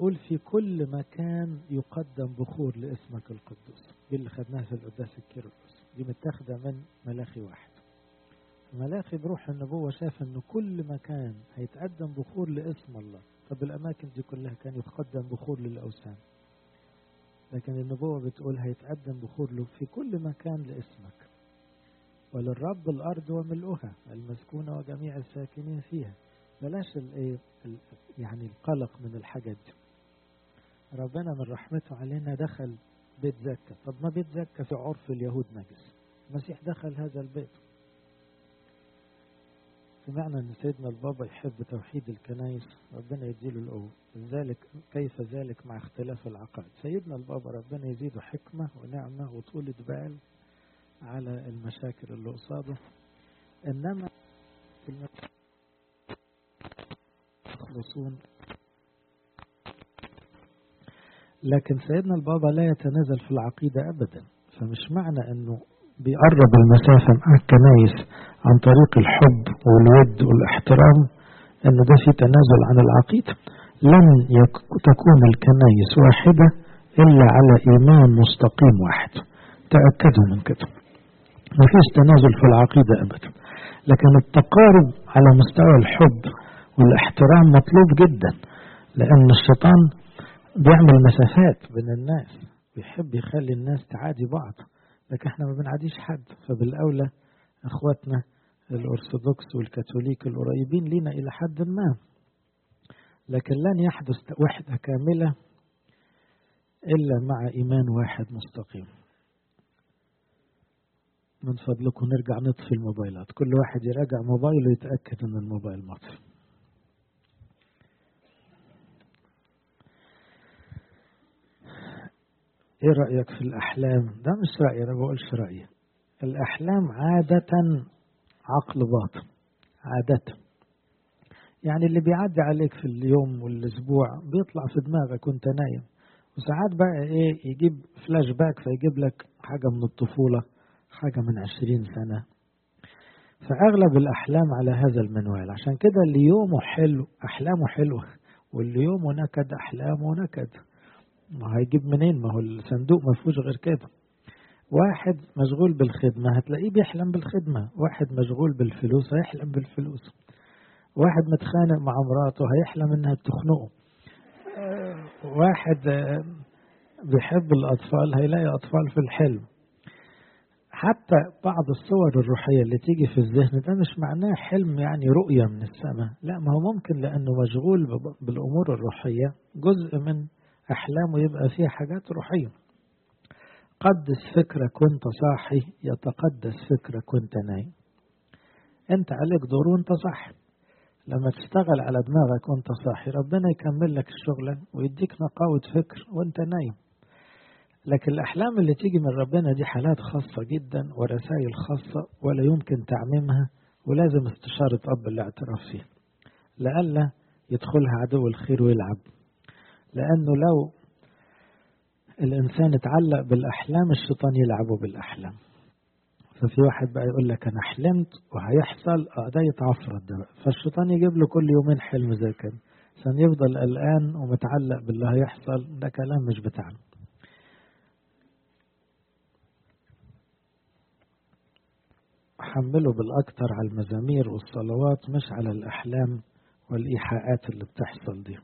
يقول في كل مكان يقدم بخور لاسمك القدوس دي اللي خدناها في القداس الكيرلس دي متاخده من ملاخي واحد ملاخي بروح النبوة شاف ان كل مكان هيتقدم بخور لاسم الله طب الاماكن دي كلها كان يتقدم بخور للاوثان لكن النبوة بتقول هيتقدم بخور له في كل مكان لاسمك وللرب الارض وملؤها المسكونة وجميع الساكنين فيها بلاش الايه يعني القلق من الحاجات دي ربنا من رحمته علينا دخل بيت زكا طب ما بيت زكا في عرف اليهود نجس المسيح دخل هذا البيت سمعنا ان سيدنا البابا يحب توحيد الكنائس ربنا يديله القوة ذلك كيف ذلك مع اختلاف العقائد سيدنا البابا ربنا يزيده حكمة ونعمة وطولة بال على المشاكل اللي قصاده انما يخلصون لكن سيدنا البابا لا يتنازل في العقيدة أبدا فمش معنى أنه بيقرب المسافة مع الكنايس عن طريق الحب والود والاحترام أن ده في تنازل عن العقيدة لن تكون الكنايس واحدة إلا على إيمان مستقيم واحد تأكدوا من كده مفيش تنازل في العقيدة أبدا لكن التقارب على مستوى الحب والاحترام مطلوب جدا لأن الشيطان بيعمل مسافات بين الناس بيحب يخلي الناس تعادي بعض لكن احنا ما بنعاديش حد فبالأولى اخواتنا الأرثوذكس والكاثوليك القريبين لينا إلى حد ما لكن لن يحدث وحدة كاملة إلا مع إيمان واحد مستقيم من فضلكم نرجع نطفي الموبايلات كل واحد يراجع موبايله يتأكد أن الموبايل مطفي ايه رأيك في الأحلام ده مش رأيي أنا بقولش رأيي الأحلام عادة عقل باطن عادة يعني اللي بيعدي عليك في اليوم والأسبوع بيطلع في دماغك وانت نايم وساعات بقى ايه يجيب فلاش باك فيجيب لك حاجة من الطفولة حاجة من عشرين سنة فأغلب الأحلام على هذا المنوال عشان كده اللي يومه حلو أحلامه حلوة واللي يومه نكد أحلامه نكد ما هيجيب منين ما هو الصندوق ما فيهوش غير كده واحد مشغول بالخدمة هتلاقيه بيحلم بالخدمة واحد مشغول بالفلوس هيحلم بالفلوس واحد متخانق مع مراته هيحلم انها بتخنقه واحد بيحب الأطفال هيلاقي أطفال في الحلم حتى بعض الصور الروحية اللي تيجي في الذهن ده مش معناه حلم يعني رؤية من السماء لا ما هو ممكن لأنه مشغول بالأمور الروحية جزء من أحلامه يبقى فيها حاجات روحية قدس فكرك وانت صاحي يتقدس فكرك وانت نايم انت عليك دور وانت صاحي لما تشتغل على دماغك وانت صاحي ربنا يكمل لك الشغل ويديك نقاوة فكر وانت نايم لكن الأحلام اللي تيجي من ربنا دي حالات خاصة جدا ورسائل خاصة ولا يمكن تعميمها ولازم استشارة أب الاعتراف فيها لئلا يدخلها عدو الخير ويلعب لأنه لو الإنسان اتعلق بالأحلام الشيطان يلعبه بالأحلام ففي واحد بقى يقول لك أنا حلمت وهيحصل اه ده يتعفرت ده بقى فالشيطان يجيب له كل يومين حلم زي كده عشان يفضل قلقان ومتعلق باللي هيحصل ده كلام مش بتاعنا حمله بالأكثر على المزامير والصلوات مش على الأحلام والإيحاءات اللي بتحصل دي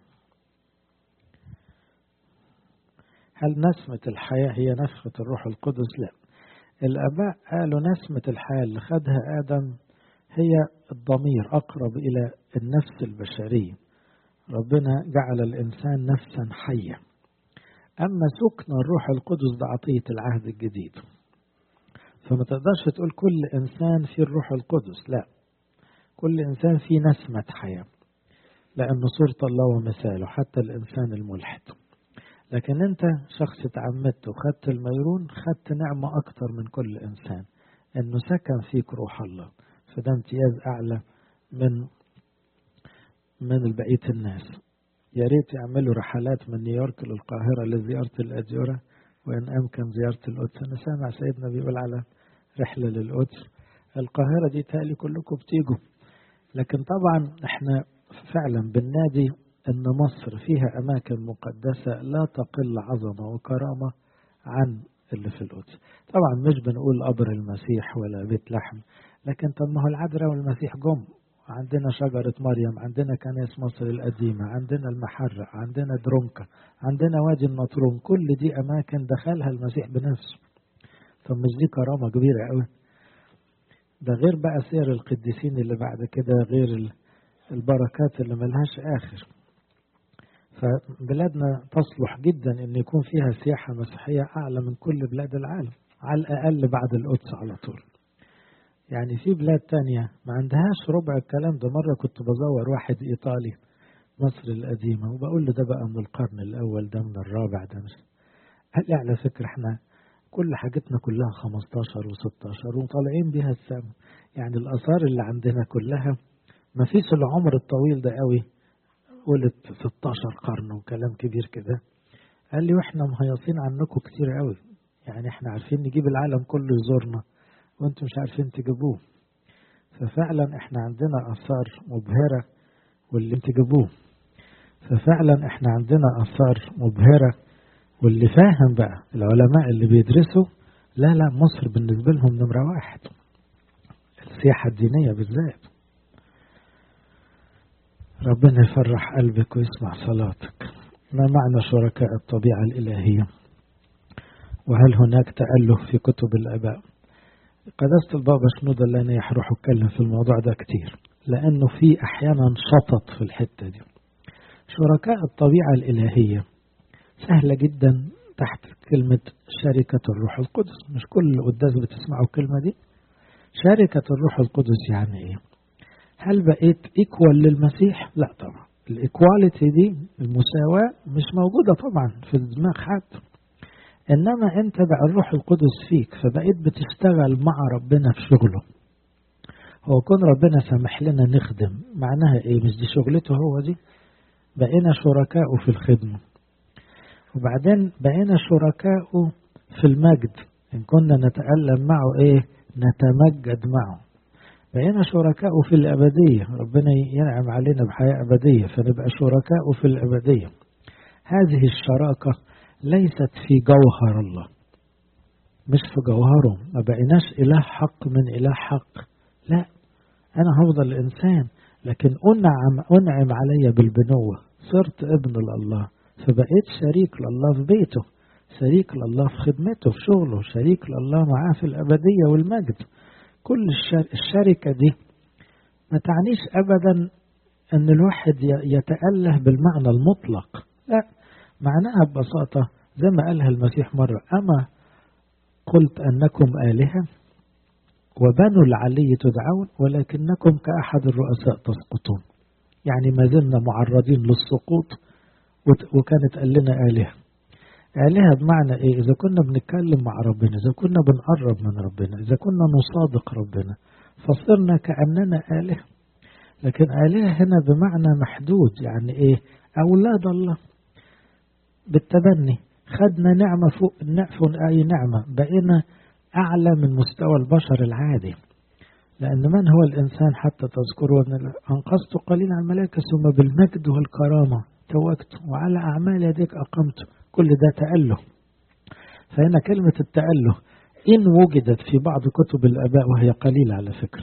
هل نسمة الحياة هي نفخة الروح القدس؟ لا الآباء قالوا نسمة الحياة اللي خدها آدم هي الضمير أقرب إلى النفس البشرية ربنا جعل الإنسان نفسا حية أما سكن الروح القدس ده عطية العهد الجديد فما تقدرش تقول كل إنسان فيه الروح القدس لا كل إنسان فيه نسمة حياة لأنه صورة الله ومثاله حتى الإنسان الملحد لكن أنت شخص اتعمدت وخدت الميرون خدت نعمة أكتر من كل إنسان أنه سكن فيك روح الله فده امتياز أعلى من من بقية الناس يا ريت يعملوا رحلات من نيويورك للقاهرة لزيارة الأديرة وإن أمكن زيارة القدس أنا سامع سيدنا بيقول على رحلة للقدس القاهرة دي تالي كلكم بتيجوا لكن طبعا احنا فعلا بالنادي أن مصر فيها أماكن مقدسة لا تقل عظمة وكرامة عن اللي في القدس طبعا مش بنقول قبر المسيح ولا بيت لحم لكن طب ما هو العذراء والمسيح جم عندنا شجرة مريم عندنا كنائس مصر القديمة عندنا المحرق عندنا درونكا عندنا وادي النطرون كل دي أماكن دخلها المسيح بنفسه طب مش دي كرامة كبيرة قوي ده غير بقى سير القديسين اللي بعد كده غير البركات اللي ملهاش آخر فبلادنا تصلح جدا ان يكون فيها سياحة مسيحية اعلى من كل بلاد العالم على الاقل بعد القدس على طول يعني في بلاد تانية ما عندهاش ربع الكلام ده مرة كنت بزور واحد ايطالي مصر القديمة وبقول له ده بقى من القرن الاول ده من الرابع ده مش قال لي على فكرة احنا كل حاجتنا كلها 15 و16 وطالعين بيها السما يعني الاثار اللي عندنا كلها ما فيش العمر الطويل ده قوي قلت 16 قرن وكلام كبير كده قال لي واحنا مهيصين عنكم كتير قوي يعني احنا عارفين نجيب العالم كله يزورنا وانتم مش عارفين تجيبوه ففعلا احنا عندنا اثار مبهرة واللي تجيبوه ففعلا احنا عندنا اثار مبهرة واللي فاهم بقى العلماء اللي بيدرسوا لا لا مصر بالنسبة لهم نمرة واحد السياحة الدينية بالذات ربنا يفرح قلبك ويسمع صلاتك ما معنى شركاء الطبيعة الإلهية وهل هناك تأله في كتب الآباء قداسة البابا شنودة اللي أنا يحروح أتكلم في الموضوع ده كتير لأنه في أحيانا شطط في الحتة دي شركاء الطبيعة الإلهية سهلة جدا تحت كلمة شركة الروح القدس مش كل القداس بتسمعوا الكلمة دي شركة الروح القدس يعني إيه هل بقيت ايكوال للمسيح؟ لا طبعا الايكواليتي دي المساواة مش موجودة طبعا في دماغ حد انما انت بقى الروح القدس فيك فبقيت بتشتغل مع ربنا في شغله هو كون ربنا سامح لنا نخدم معناها ايه مش دي شغلته هو دي بقينا شركاء في الخدمة وبعدين بقينا شركاء في المجد ان كنا نتألم معه ايه نتمجد معه بقينا شركاء في الأبدية ربنا ينعم علينا بحياة أبدية فنبقى شركاء في الأبدية هذه الشراكة ليست في جوهر الله مش في جوهره ما بقيناش إله حق من إله حق لا أنا هفضل إنسان لكن أنعم, أنعم علي بالبنوة صرت ابن لله فبقيت شريك لله في بيته شريك لله في خدمته في شغله شريك لله معاه في الأبدية والمجد كل الشركة دي ما تعنيش أبدا أن الواحد يتأله بالمعنى المطلق لا معناها ببساطة زي ما قالها المسيح مرة أما قلت أنكم آلهة وبنو العلي تدعون ولكنكم كأحد الرؤساء تسقطون يعني ما زلنا معرضين للسقوط وكانت قال لنا آلهة آلهة بمعنى إيه؟ إذا كنا بنتكلم مع ربنا، إذا كنا بنقرب من ربنا، إذا كنا نصادق ربنا، فصرنا كأننا آلهة. لكن آلهة هنا بمعنى محدود، يعني إيه؟ أولاد الله. بالتبني، خدنا نعمة فوق فوق أي نعمة، بقينا أعلى من مستوى البشر العادي. لأن من هو الإنسان حتى تذكره أنقذت قليلا عن الملائكة ثم بالمجد والكرامة توجت وعلى أعمال يديك أقمت كل ده تأله فهنا كلمة التأله إن وجدت في بعض كتب الآباء وهي قليلة على فكرة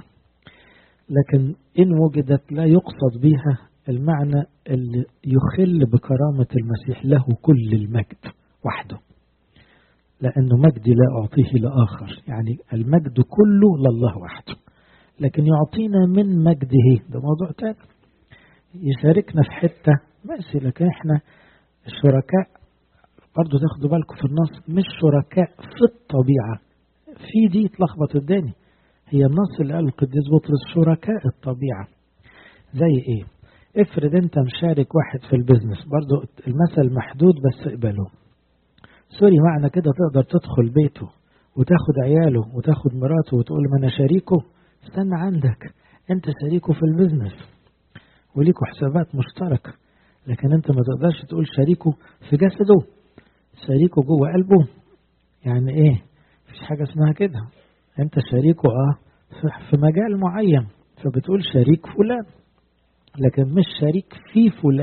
لكن إن وجدت لا يقصد بها المعنى اللي يخل بكرامة المسيح له كل المجد وحده لأنه مجدي لا أعطيه لآخر يعني المجد كله لله وحده لكن يعطينا من مجده ده موضوع تاني يشاركنا في حتة ماشي لكن احنا الشركاء برضه تاخدوا بالكم في النص مش شركاء في الطبيعة في دي اتلخبط الدنيا هي النص اللي قاله القديس بطرس شركاء الطبيعة زي ايه افرض انت مشارك واحد في البيزنس برضه المثل محدود بس اقبله سوري معنى كده تقدر تدخل بيته وتاخد عياله وتاخد مراته وتقول ما انا شريكه استنى عندك انت شريكه في البيزنس وليكوا حسابات مشتركة لكن انت ما تقدرش تقول شريكه في جسده شريكه جوه قلبه يعني ايه مفيش حاجة اسمها كده انت شريكه اه في مجال معين فبتقول شريك فلان لكن مش شريك في فلان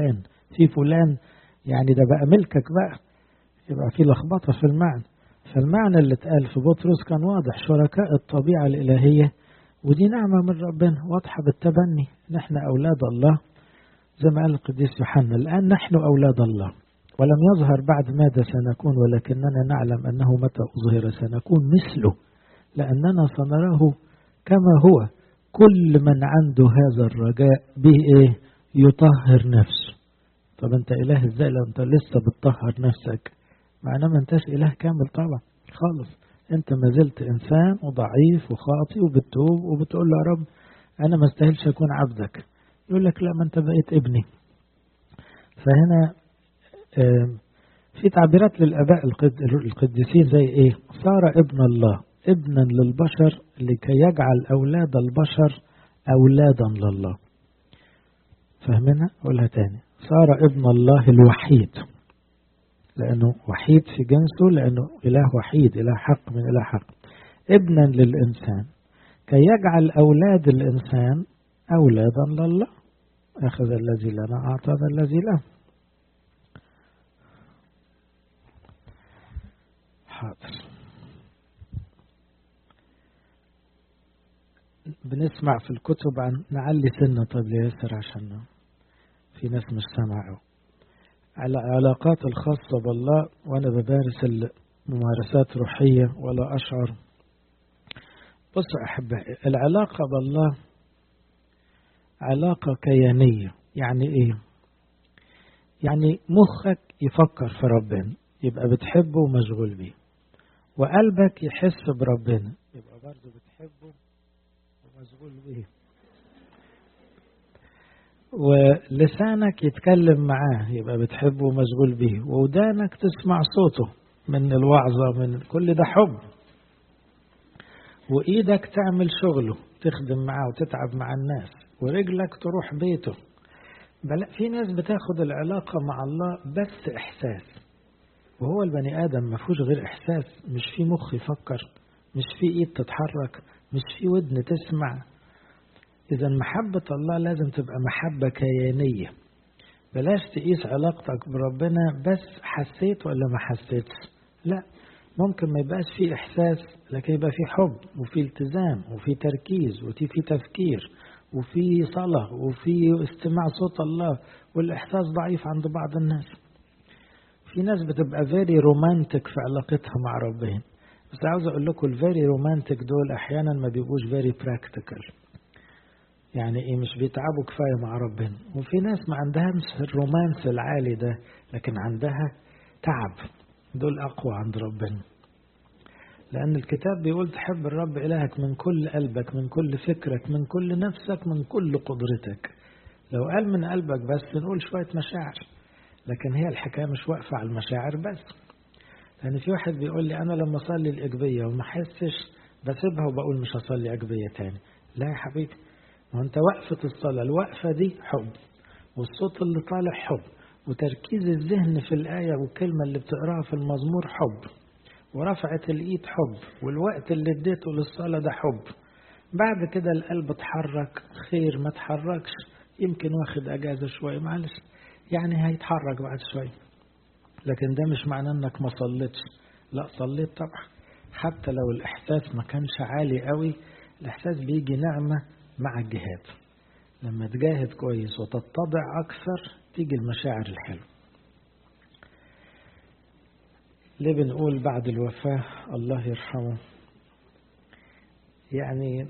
في فلان يعني ده بقى ملكك بقى يبقى في لخبطة في المعنى فالمعنى اللي اتقال في بطرس كان واضح شركاء الطبيعة الإلهية ودي نعمة من ربنا واضحة بالتبني نحن أولاد الله زي ما قال القديس يوحنا الآن نحن أولاد الله ولم يظهر بعد ماذا سنكون ولكننا نعلم أنه متى أظهر سنكون مثله لأننا سنراه كما هو كل من عنده هذا الرجاء به إيه يطهر نفسه طب أنت إله إزاي لو أنت لسه بتطهر نفسك معناه ما أنتش إله كامل طبعا خالص أنت ما زلت إنسان وضعيف وخاطئ وبتوب وبتقول له يا رب أنا ما استاهلش أكون عبدك يقول لك لا ما أنت بقيت ابني فهنا في تعبيرات للآباء القديسين زي إيه صار ابن الله ابنا للبشر لكي يجعل أولاد البشر أولادا لله فاهمينها؟ أقولها تاني صار ابن الله الوحيد لأنه وحيد في جنسه لأنه إله وحيد إله حق من إله حق ابنا للإنسان كي يجعل أولاد الإنسان أولادا لله أخذ الذي لنا أعطانا الذي له حاضر بنسمع في الكتب عن نعلي سنة طب ياسر عشان في ناس مش سامعه على علاقات الخاصة بالله وأنا بمارس الممارسات روحية ولا أشعر بصوا أحبائي العلاقة بالله علاقة كيانية يعني إيه؟ يعني مخك يفكر في ربنا يبقى بتحبه ومشغول بيه وقلبك يحس بربنا يبقى برضه بتحبه ومشغول بيه ولسانك يتكلم معاه يبقى بتحبه ومشغول بيه وودانك تسمع صوته من الوعظة من كل ده حب وإيدك تعمل شغله تخدم معاه وتتعب مع الناس ورجلك تروح بيته بل في ناس بتاخد العلاقة مع الله بس إحساس وهو البني آدم ما فيهوش غير إحساس مش في مخ يفكر مش في إيد تتحرك مش في ودن تسمع إذا محبة الله لازم تبقى محبة كيانية بلاش تقيس علاقتك بربنا بس حسيت ولا ما حسيتش لا ممكن ما يبقاش في إحساس لكن يبقى في حب وفي التزام وفي تركيز وفي في تفكير وفي صلاة وفي استماع صوت الله والإحساس ضعيف عند بعض الناس في ناس بتبقى فيري رومانتك في علاقتها مع ربنا بس عاوز أقول لكم الفيري رومانتك دول أحيانا ما بيبقوش فيري براكتيكال يعني ايه مش بيتعبوا كفايه مع ربنا وفي ناس ما عندهاش الرومانس العالي ده لكن عندها تعب دول اقوى عند ربنا لان الكتاب بيقول تحب الرب الهك من كل قلبك من كل فكرك من كل نفسك من كل قدرتك لو قال من قلبك بس نقول شويه مشاعر لكن هي الحكايه مش واقفه على المشاعر بس لان في واحد بيقول لي انا لما اصلي الاجبيه وما احسش بسيبها وبقول مش هصلي اجبيه تاني لا يا حبيبي ما انت وقفة الصلاة الوقفة دي حب والصوت اللي طالع حب وتركيز الذهن في الآية والكلمة اللي بتقراها في المزمور حب ورفعة الإيد حب والوقت اللي اديته للصلاة ده حب بعد كده القلب اتحرك خير ما اتحركش يمكن واخد أجازة شوية معلش يعني هيتحرك بعد شوية لكن ده مش معناه انك ما صليتش لا صليت طبعا حتى لو الإحساس ما كانش عالي قوي الإحساس بيجي نعمة مع الجهاد لما تجاهد كويس وتتضع أكثر تيجي المشاعر الحلوة ليه بنقول بعد الوفاة الله يرحمه يعني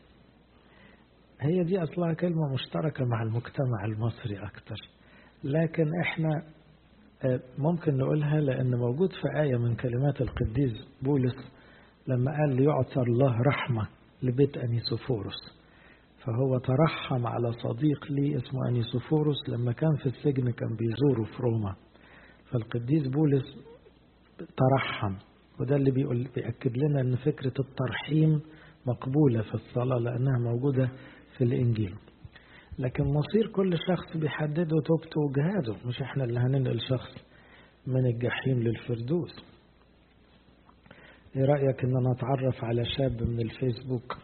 هي دي أصلها كلمة مشتركة مع المجتمع المصري أكتر لكن إحنا ممكن نقولها لأن موجود في آية من كلمات القديس بولس لما قال ليعطى الله رحمة لبيت أنيسوفورس فهو ترحم على صديق لي اسمه أنيسوفوروس لما كان في السجن كان بيزوره في روما فالقديس بولس ترحم وده اللي بيقول بيأكد لنا أن فكرة الترحيم مقبولة في الصلاة لأنها موجودة في الإنجيل لكن مصير كل شخص بيحدده توبته وجهاده مش احنا اللي هننقل شخص من الجحيم للفردوس ايه رأيك ان انا اتعرف على شاب من الفيسبوك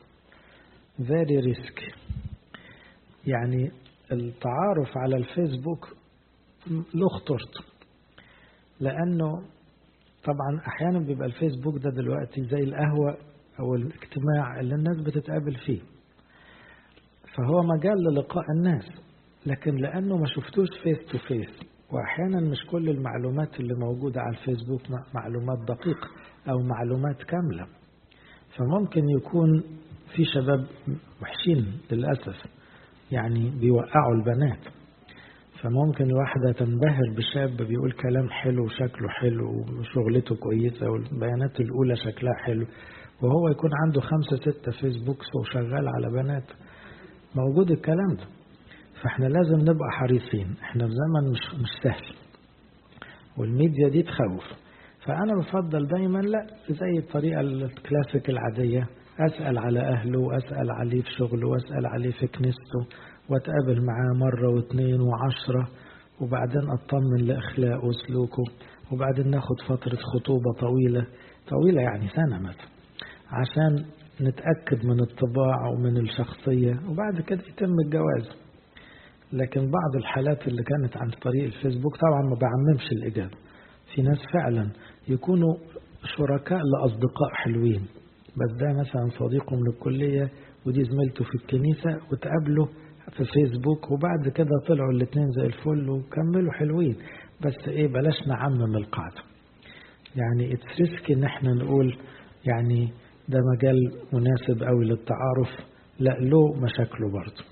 very risky يعني التعارف على الفيسبوك له خطورته لأنه طبعا أحيانا بيبقى الفيسبوك ده دلوقتي زي القهوة أو الاجتماع اللي الناس بتتقابل فيه فهو مجال للقاء الناس لكن لأنه ما شفتوش فيس تو فيس وأحيانا مش كل المعلومات اللي موجودة على الفيسبوك معلومات دقيقة أو معلومات كاملة فممكن يكون في شباب وحشين للأسف يعني بيوقعوا البنات فممكن واحدة تنبهر بشاب بيقول كلام حلو وشكله حلو وشغلته كويسة والبيانات الأولى شكلها حلو وهو يكون عنده خمسة ستة فيسبوك وشغال على بنات موجود الكلام ده فاحنا لازم نبقى حريصين احنا في زمن مش, مش سهل والميديا دي تخوف فأنا بفضل دايما لا زي الطريقة الكلاسيك العادية أسأل على أهله وأسأل عليه في شغله وأسأل عليه في كنيسته وأتقابل معاه مرة واثنين وعشرة وبعدين أطمن لأخلاقه وسلوكه وبعدين ناخد فترة خطوبة طويلة طويلة يعني سنة مثلا عشان نتأكد من الطباع ومن الشخصية وبعد كده يتم الجواز لكن بعض الحالات اللي كانت عن طريق الفيسبوك طبعا ما بعممش الإجابة في ناس فعلا يكونوا شركاء لأصدقاء حلوين بس ده مثلا صديقه من الكلية ودي زميلته في الكنيسة وتقابلوا في فيسبوك وبعد كده طلعوا الاثنين زي الفل وكملوا حلوين بس ايه بلاش نعمم القاعدة يعني اتس ريسكي ان احنا نقول يعني ده مجال مناسب قوي للتعارف لا له مشاكله برضه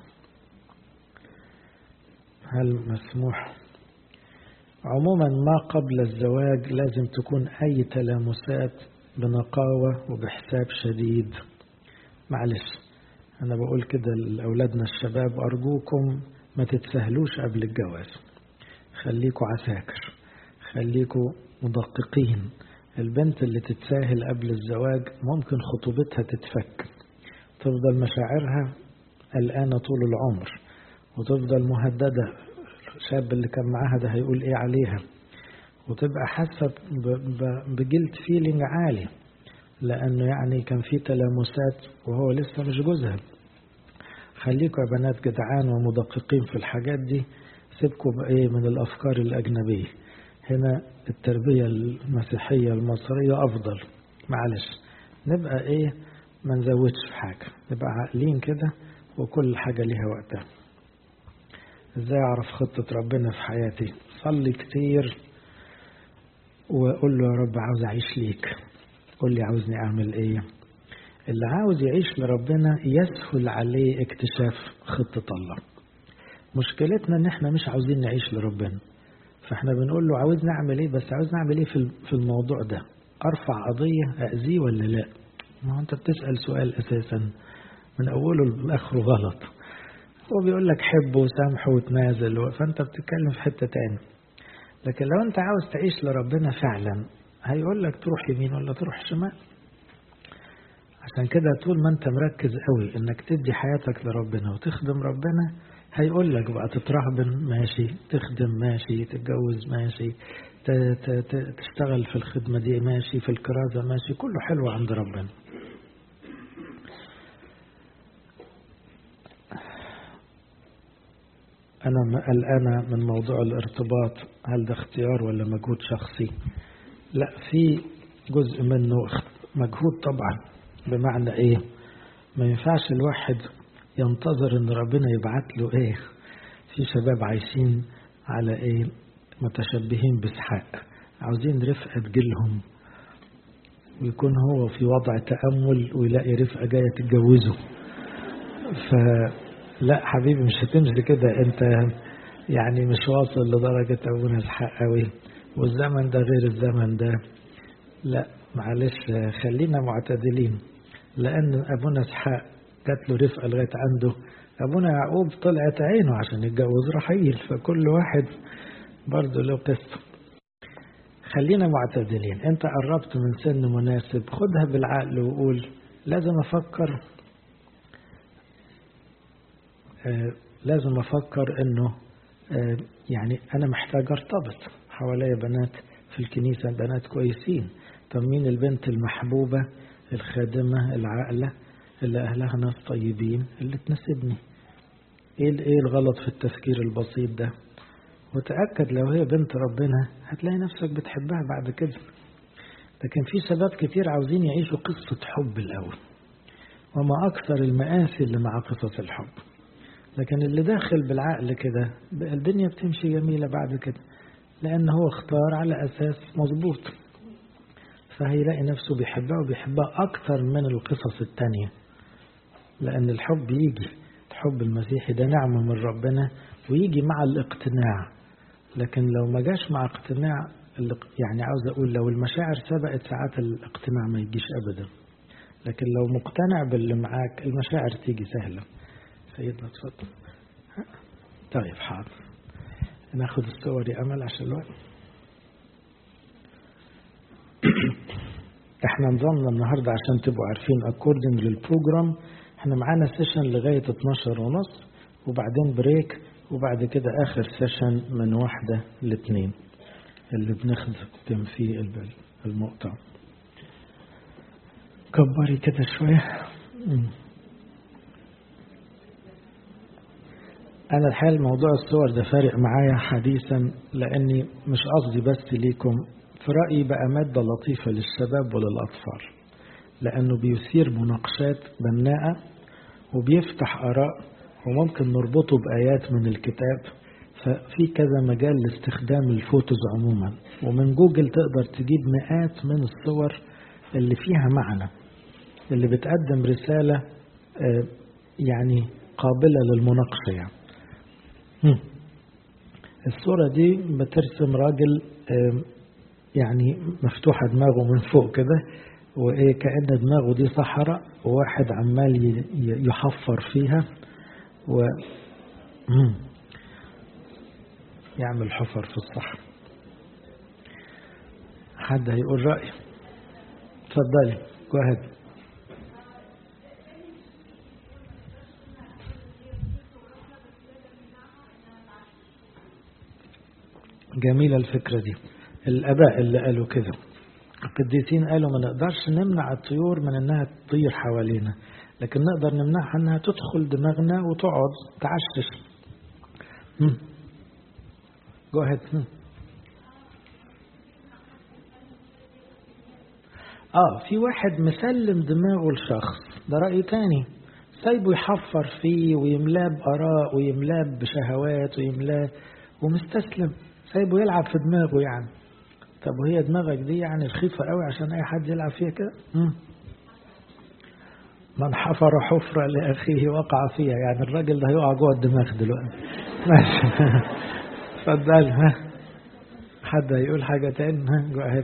هل مسموح عموما ما قبل الزواج لازم تكون أي تلامسات بنقاوة وبحساب شديد معلش أنا بقول كده لأولادنا الشباب أرجوكم ما تتسهلوش قبل الجواز خليكوا عساكر خليكوا مدققين البنت اللي تتساهل قبل الزواج ممكن خطوبتها تتفك تفضل مشاعرها قلقانة طول العمر وتفضل مهددة الشاب اللي كان معاها ده هيقول ايه عليها وتبقى حاسة بجلد فيلينج عالي لأنه يعني كان في تلامسات وهو لسه مش جوزها خليكم يا بنات جدعان ومدققين في الحاجات دي سيبكم بإيه من الأفكار الأجنبية هنا التربية المسيحية المصرية أفضل معلش نبقى إيه ما نزودش في حاجة نبقى عاقلين كده وكل حاجة ليها وقتها ازاي اعرف خطة ربنا في حياتي صلي كتير وقول له يا رب عاوز اعيش ليك قول لي عاوزني اعمل ايه اللي عاوز يعيش لربنا يسهل عليه اكتشاف خطة الله مشكلتنا ان احنا مش عاوزين نعيش لربنا فاحنا بنقول له عاوز نعمل ايه بس عاوز نعمل ايه في الموضوع ده ارفع قضية اذيه ولا لا ما هو انت بتسأل سؤال اساسا من اوله لاخره غلط هو بيقول لك حب وسامح وتنازل فانت بتتكلم في حته تاني لكن لو انت عاوز تعيش لربنا فعلا هيقول لك تروح يمين ولا تروح شمال عشان كده طول ما انت مركز قوي انك تدي حياتك لربنا وتخدم ربنا هيقول لك بقى تترهبن ماشي تخدم ماشي تتجوز ماشي تشتغل في الخدمة دي ماشي في الكرازة ماشي كله حلو عند ربنا أنا قلقانة من موضوع الارتباط هل ده اختيار ولا مجهود شخصي لا في جزء منه مجهود طبعا بمعنى ايه ما ينفعش الواحد ينتظر ان ربنا يبعت له ايه في شباب عايشين على ايه متشبهين باسحاق عاوزين رفقة تجيلهم ويكون هو في وضع تأمل ويلاقي رفقة جاية تتجوزه ف لا حبيبي مش هتمشي كده انت يعني مش واصل لدرجة أبونا اسحاق قوي والزمن ده غير الزمن ده لا معلش خلينا معتدلين لأن أبونا اسحاق جات له رفقة لغاية عنده أبونا يعقوب طلعت عينه عشان يتجوز رحيل فكل واحد برضه له قصة خلينا معتدلين انت قربت من سن مناسب خدها بالعقل وقول لازم أفكر آه لازم أفكر أنه آه يعني أنا محتاج أرتبط حواليا بنات في الكنيسة بنات كويسين طب مين البنت المحبوبة الخادمة العاقلة اللي أهلها ناس طيبين اللي تناسبني إيه إيه الغلط في التفكير البسيط ده وتأكد لو هي بنت ربنا هتلاقي نفسك بتحبها بعد كده لكن في شباب كتير عاوزين يعيشوا قصة حب الأول وما أكثر المآسي اللي مع قصص الحب لكن اللي داخل بالعقل كده الدنيا بتمشي جميلة بعد كده لأن هو اختار على أساس مظبوط فهيلاقي نفسه بيحبها وبيحبها أكثر من القصص التانية لأن الحب يجي الحب المسيحي ده نعمة من ربنا ويجي مع الاقتناع لكن لو ما جاش مع اقتناع يعني عاوز أقول لو المشاعر سبقت ساعات الاقتناع ما يجيش أبدا لكن لو مقتنع باللي معاك المشاعر تيجي سهلة سيدنا تفضل طيب حاضر ناخد الصور يا أمل عشان الوقت احنا نظامنا النهاردة عشان تبقوا عارفين اكوردنج للبروجرام احنا معانا سيشن لغاية 12 ونص وبعدين بريك وبعد كده اخر سيشن من واحدة لاثنين اللي بنخدم فيه المؤتمر كبري كده شوية أنا الحقيقة موضوع الصور ده فارق معايا حديثا لأني مش قصدي بس ليكم في رأيي بقى مادة لطيفة للشباب وللأطفال لأنه بيثير مناقشات بناءة وبيفتح آراء وممكن نربطه بآيات من الكتاب ففي كذا مجال لاستخدام الفوتوز عموما ومن جوجل تقدر تجيب مئات من الصور اللي فيها معنى اللي بتقدم رسالة يعني قابلة للمناقشة يعني. الصورة دي بترسم راجل يعني مفتوحة دماغه من فوق كده وإيه كأن دماغه دي صحراء وواحد عمال يحفر فيها و يعمل حفر في الصحراء حد هيقول رأي اتفضلي جوهد جميلة الفكرة دي الآباء اللي قالوا كده القديسين قالوا ما نقدرش نمنع الطيور من انها تطير حوالينا لكن نقدر نمنعها انها تدخل دماغنا وتقعد تعشش جو ahead اه في واحد مسلم دماغه لشخص ده رأي تاني سايبه يحفر فيه ويملاه بآراء ويملاه بشهوات ويملاه ومستسلم سايبه يلعب في دماغه يعني طب وهي دماغك دي يعني رخيصة قوي عشان أي حد يلعب فيها كده من حفر حفرة لأخيه وقع فيها يعني الراجل ده هيقع جوه الدماغ دلوقتي ماشي اتفضل ها حد هيقول حاجة تاني ها جو ahead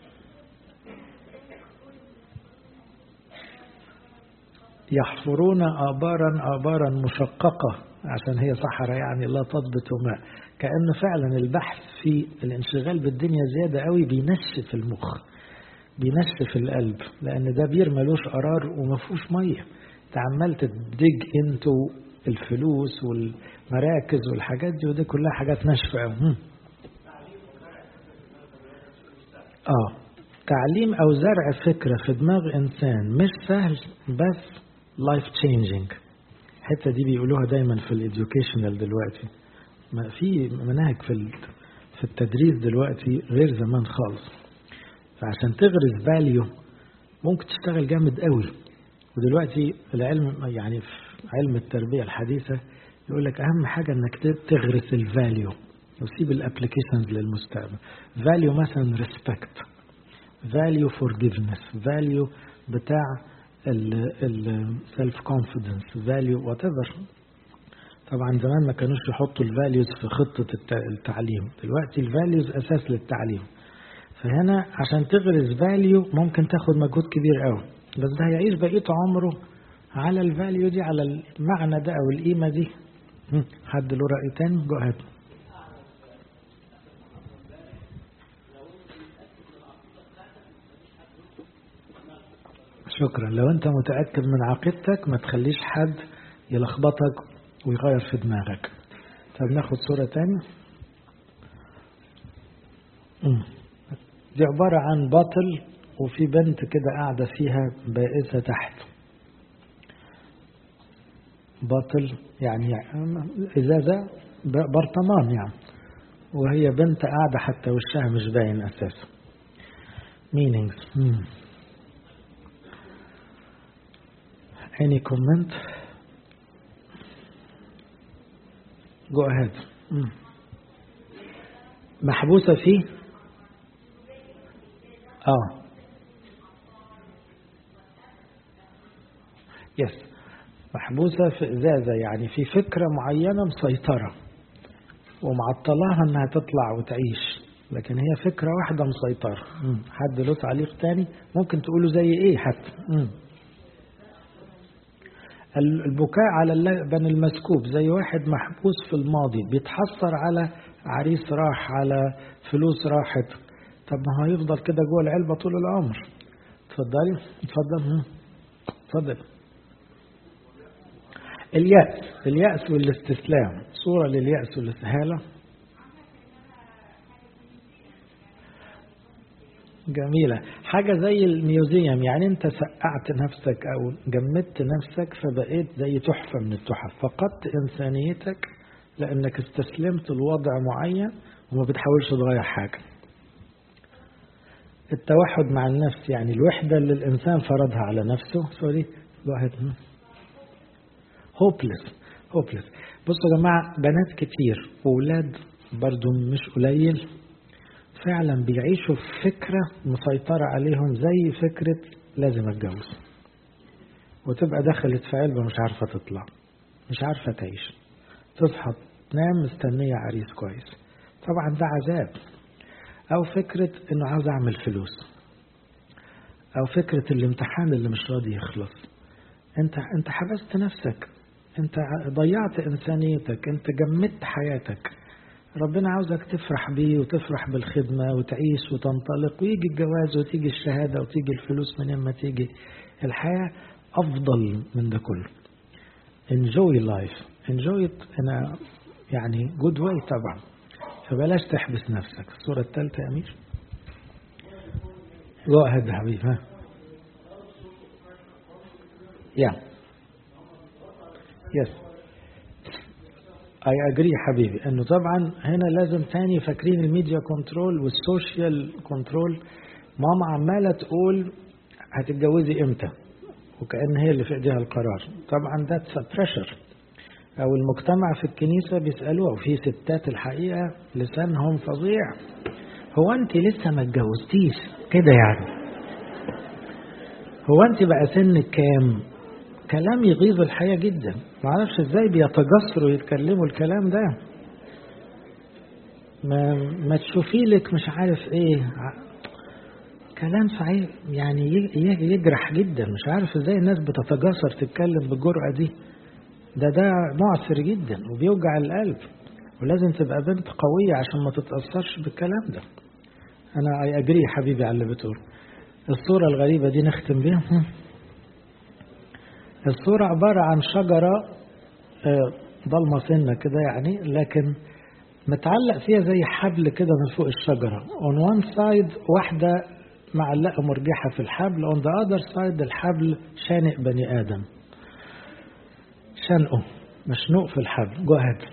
يحفرون آبارا آبارا مشققة عشان هي صحراء يعني لا تضبط ماء كأن فعلا البحث في الانشغال بالدنيا زيادة قوي بينشف المخ بينشف القلب لأن ده بير ملوش قرار وما فيهوش مية انت عمال تدج انتو الفلوس والمراكز والحاجات دي ودي كلها حاجات ناشفة قوي اه تعليم او زرع فكرة في دماغ انسان مش سهل بس لايف تشينجينج الحته دي بيقولوها دايما في الاديوكيشنال دلوقتي ما في مناهج في في التدريس دلوقتي غير زمان خالص فعشان تغرس فاليو ممكن تشتغل جامد قوي ودلوقتي العلم يعني في علم التربيه الحديثه يقول لك اهم حاجه انك تغرس الفاليو وسيب الابلكيشنز للمستقبل فاليو مثلا ريسبكت فاليو فورجيفنس فاليو بتاع السيلف كونفيدنس فاليو وات ايفر طبعا زمان ما كانوش يحطوا الفاليوز في خطة التعليم دلوقتي الفاليوز أساس للتعليم فهنا عشان تغرس فاليو ممكن تاخد مجهود كبير قوي بس ده هيعيش بقية عمره على الفاليو دي على المعنى ده أو القيمة دي حد له رأي تاني جو ahead شكرا لو انت متأكد من عقيدتك ما تخليش حد يلخبطك ويغير في دماغك طب ناخد صورة تانية دي عبارة عن باطل وفي بنت كده قاعدة فيها بائسة تحت باطل يعني إزازة برطمان يعني وهي بنت قاعدة حتى وشها مش باين أساسا meanings hmm. any comment go ahead hmm. محبوسة فيه اه يس محبوسة في إزازة يعني في فكرة معينة مسيطرة ومعطلاها انها تطلع وتعيش لكن هي فكرة واحدة مسيطرة مم. حد له تعليق تاني ممكن تقوله زي ايه حتى مم. البكاء على اللبن المسكوب زي واحد محبوس في الماضي بيتحسر على عريس راح على فلوس راحت طب ما هو هيفضل كده جوه العلبة طول العمر اتفضلي اتفضل اتفضل اليأس اليأس والاستسلام صورة لليأس والاستهالة جميلة حاجة زي الميوزيوم يعني انت سقعت نفسك او جمدت نفسك فبقيت زي تحفة من التحف فقدت انسانيتك لانك استسلمت لوضع معين وما بتحاولش تغير حاجة التوحد مع النفس يعني الوحدة اللي الإنسان فرضها على نفسه سوري الواحد هوبلس هوبلس بصوا يا جماعة بنات كتير وولاد برضو مش قليل فعلا بيعيشوا في فكرة مسيطرة عليهم زي فكرة لازم اتجوز وتبقى دخلت في علبة مش عارفة تطلع مش عارفة تعيش تصحى تنام مستنية عريس كويس طبعا ده عذاب أو فكرة إنه عاوز أعمل فلوس أو فكرة الامتحان اللي مش راضي يخلص أنت أنت حبست نفسك أنت ضيعت إنسانيتك أنت جمدت حياتك ربنا عاوزك تفرح بيه وتفرح بالخدمة وتعيش وتنطلق ويجي الجواز وتيجي الشهادة وتيجي الفلوس من ما تيجي الحياة أفضل من ده كله enjoy life enjoy it in a يعني good way طبعا فبلاش تحبس نفسك الصورة الثالثة يا أمير go ahead يا حبيبي ها yeah yes I agree حبيبي انه طبعا هنا لازم تاني فاكرين الميديا كنترول والسوشيال كنترول ماما عمالة تقول هتتجوزي امتى وكأن هي اللي في ايديها القرار طبعا ده بريشر او المجتمع في الكنيسة بيسألوها وفي ستات الحقيقة لسانهم فظيع هو انت لسه ما اتجوزتيش كده يعني هو انت بقى سنك كام كلام يغيظ الحياة جدا ما اعرفش ازاي بيتجسروا يتكلموا الكلام ده ما, ما تشوفي لك مش عارف ايه كلام صحيح يعني يجرح جدا مش عارف ازاي الناس بتتجاسر تتكلم بالجرأة دي ده ده معسر جدا وبيوجع القلب ولازم تبقى بنت قوية عشان ما تتأثرش بالكلام ده أنا أي أجري حبيبي على اللي بتقول الصورة الغريبة دي نختم بيها الصورة عبارة عن شجرة ضلمة سنة كده يعني لكن متعلق فيها زي حبل كده من فوق الشجرة on one side واحدة معلقة مرجحة في الحبل on the other side الحبل شانق بني آدم شنقه مشنوق في الحبل جو ahead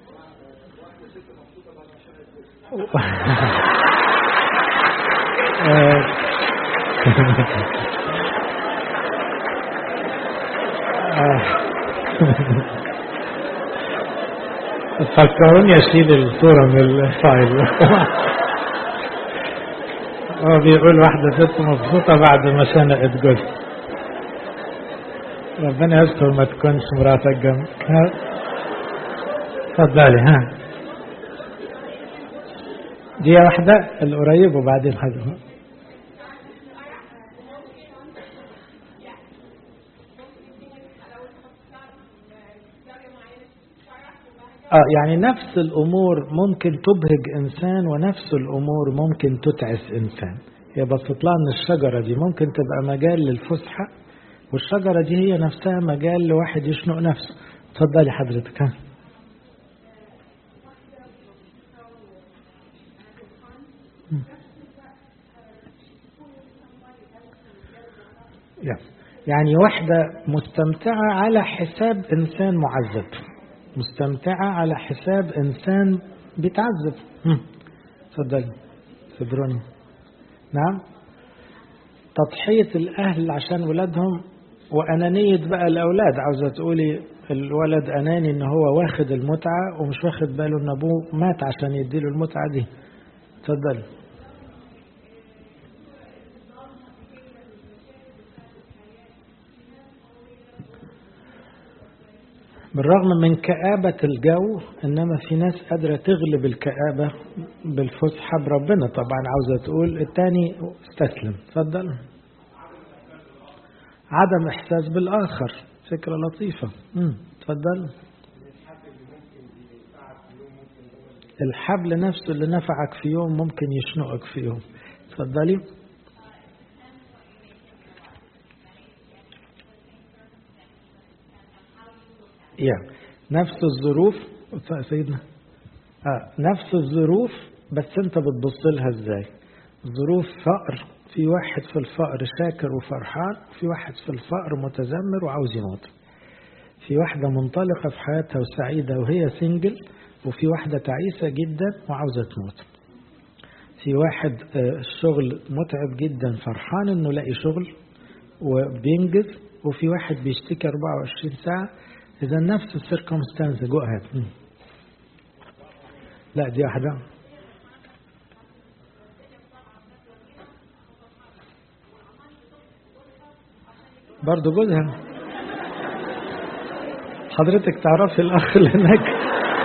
فكروني اشيل الصورة من الفايل هو بيقول واحدة ست مبسوطة بعد ما شنقت جوز ربنا يستر ما تكونش مراتك جنبك اتفضلي ها دي واحدة القريب وبعدين حاجة آه يعني نفس الأمور ممكن تبهج إنسان ونفس الأمور ممكن تتعس إنسان هي بسط لها إن الشجرة دي ممكن تبقى مجال للفسحة والشجرة دي هي نفسها مجال لواحد يشنق نفسه اتفضلي حضرتك ها يعني واحدة مستمتعة على حساب إنسان معذب مستمتعة على حساب إنسان بيتعذب مم. اتفضلي صبروني نعم تضحية الأهل عشان ولادهم وأنانية بقى الأولاد عاوزة تقولي الولد أناني إن هو واخد المتعة ومش واخد باله إن أبوه مات عشان يديله المتعة دي اتفضلي بالرغم من كآبة الجو إنما في ناس قادرة تغلب الكآبة بالفسحة بربنا طبعا عاوزة تقول التاني استسلم اتفضل عدم إحساس بالآخر فكرة لطيفة امم اتفضل الحبل نفسه اللي نفعك في يوم ممكن يشنقك في يوم اتفضلي يعني نفس الظروف سيدنا آه. نفس الظروف بس انت بتبص لها ازاي ظروف فقر في واحد في الفقر شاكر وفرحان في واحد في الفقر متذمر وعاوز يموت في واحدة منطلقة في حياتها وسعيدة وهي سنجل وفي واحدة تعيسة جدا وعاوزة تموت في واحد الشغل متعب جدا فرحان انه لاقي شغل وبينجز وفي واحد بيشتكي 24 ساعة إذا نفس السيركمستانس جو أهيد لا دي واحدة برضه جوزها حضرتك تعرفي الأخ اللي هناك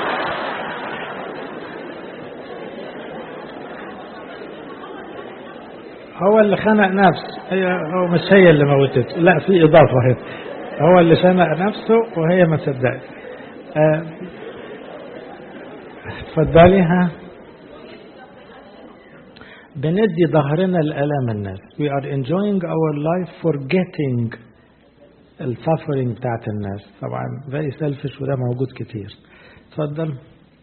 هو اللي خنق نفسه هي هو مش هي اللي موتته لا في إضافة هنا هو اللي شنق نفسه وهي ما صدقت اتفضلي ها بندي ظهرنا لآلام الناس we are enjoying our life forgetting السفرنج بتاعت الناس طبعا very selfish وده موجود كتير اتفضل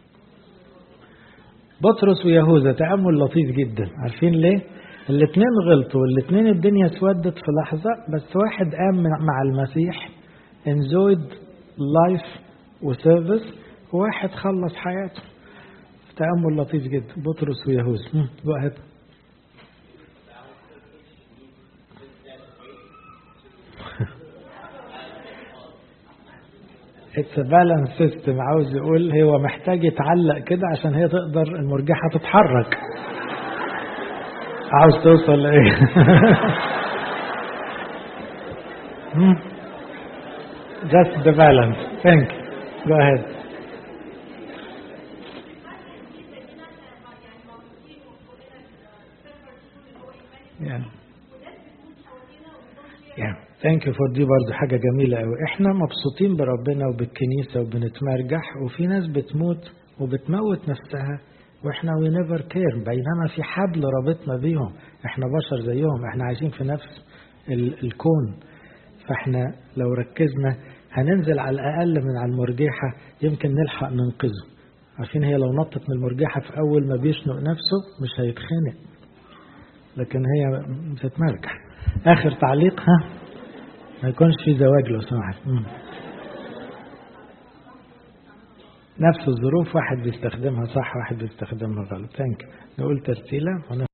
بطرس ويهوذا تأمل لطيف جدا عارفين ليه الاثنين غلطوا والاثنين الدنيا اسودت في لحظة بس واحد قام مع المسيح enjoyed life وسيرفيس وواحد خلص حياته تأمل لطيف جدا بطرس ويهوذا واحد اتس بالانس سيستم عاوز يقول هو محتاج يتعلق كده عشان هي تقدر المرجحة تتحرك عاوز توصل لايه just the balance thank you go ahead yeah yeah thank you for دي برضه حاجة جميلة قوي احنا مبسوطين بربنا وبالكنيسة وبنتمرجح وفي ناس بتموت وبتموت نفسها واحنا وي نيفر كير بينما في حبل رابطنا بيهم احنا بشر زيهم احنا عايشين في نفس ال الكون فاحنا لو ركزنا هننزل على الاقل من على المرجحه يمكن نلحق ننقذه عارفين هي لو نطت من المرجحه في اول ما بيشنق نفسه مش هيتخنق لكن هي بتتمرجح اخر تعليق ها ما يكونش في زواج لو سمحت نفس الظروف واحد بيستخدمها صح واحد بيستخدمها غلط ثانك نقول ترتيلة